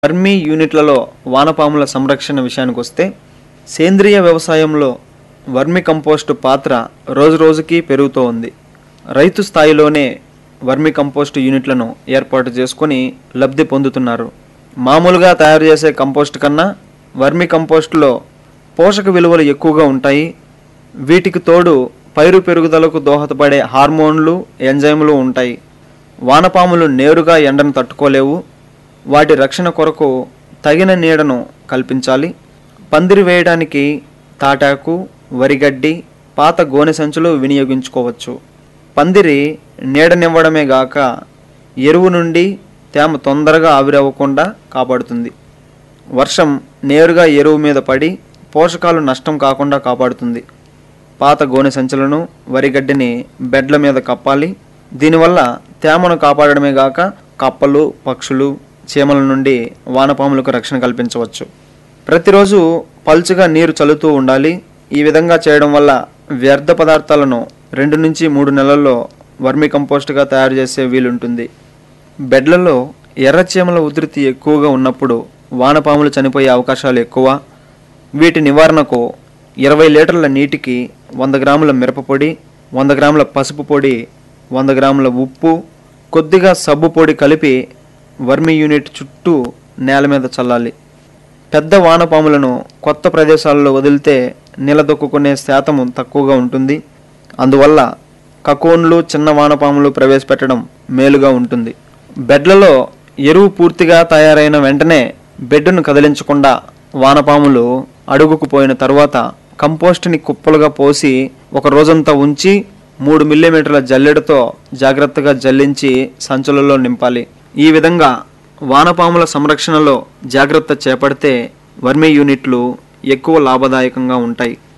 vermi యూనిట్లలో వానపాముల సంరక్షణ విషయానికి వస్తే సేంద్రియ వ్యవసాయంలో వర్మి కంపోస్టు పాత్ర రోజురోజుకి పెరుగుతూ ఉంది రైతు స్థాయిలోనే వర్మి కంపోస్టు యూనిట్లను ఏర్పాటు చేసుకొని లబ్ధి పొందుతున్నారు మామూలుగా తయారు చేసే కంపోస్ట్ కన్నా వర్మి కంపోస్టులో పోషక విలువలు ఎక్కువగా ఉంటాయి వీటికి తోడు పైరు పెరుగుదలకు దోహదపడే హార్మోన్లు ఎంజైములు ఉంటాయి వానపాములు నేరుగా ఎండను తట్టుకోలేవు వాటి రక్షణ కొరకు తగిన నీడను కల్పించాలి పందిరి వేయడానికి తాటాకు వరిగడ్డి పాత గోనె సంచులు వినియోగించుకోవచ్చు పందిరి నీడనివ్వడమే గాక ఎరువు నుండి తేమ తొందరగా ఆవిరవ్వకుండా కాపాడుతుంది వర్షం నేరుగా ఎరువు మీద పడి పోషకాలు నష్టం కాకుండా కాపాడుతుంది పాత గోనె సంచులను వరిగడ్డిని బెడ్ల మీద కప్పాలి దీనివల్ల తేమను కాపాడడమే గాక కప్పలు పక్షులు చీమల నుండి వానపాములకు రక్షణ కల్పించవచ్చు ప్రతిరోజు పల్చగా నీరు చల్లుతూ ఉండాలి ఈ విధంగా చేయడం వల్ల వ్యర్థ పదార్థాలను రెండు నుంచి మూడు నెలల్లో వర్మి కంపోస్ట్గా తయారు చేసే వీలుంటుంది బెడ్లలో ఎర్రచీమల ఉధృతి ఎక్కువగా ఉన్నప్పుడు వానపాములు చనిపోయే అవకాశాలు ఎక్కువ వీటి నివారణకు ఇరవై లీటర్ల నీటికి వంద గ్రాముల మిరపపొడి వంద గ్రాముల పసుపు పొడి వంద గ్రాముల ఉప్పు కొద్దిగా సబ్బు పొడి కలిపి వర్మి యూనిట్ చుట్టూ నేల మీద చల్లాలి పెద్ద వానపాములను కొత్త ప్రదేశాల్లో వదిలితే నిలదొక్కునే శాతం తక్కువగా ఉంటుంది అందువల్ల కకోన్లు చిన్న వానపాములు ప్రవేశపెట్టడం మేలుగా ఉంటుంది బెడ్లలో ఎరువు పూర్తిగా తయారైన వెంటనే బెడ్డును కదిలించకుండా వానపాములు అడుగుకు పోయిన తరువాత కంపోస్ట్ని కుప్పలుగా పోసి ఒక రోజంతా ఉంచి మూడు మిల్లీమీటర్ల జల్లెడతో జాగ్రత్తగా జల్లించి సంచులలో నింపాలి ఈ విధంగా వానపాముల సంరక్షణలో జాగ్రత్త చేపడితే వర్మీ యూనిట్లు ఎక్కువ లాభదాయకంగా ఉంటాయి